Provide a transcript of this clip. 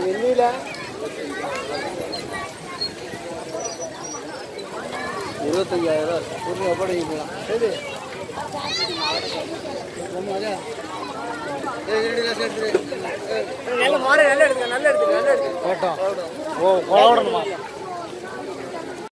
வெள்ளியில இருபத்தஞ்சாயிரம் ரூபா ஒரு ஒப்படைக்கலாம் சரி நல்ல மாடு நல்ல எடுத்துக்க நல்ல எடுத்துக்க நல்ல எடுத்துக்க ஓ கொலவடணுமா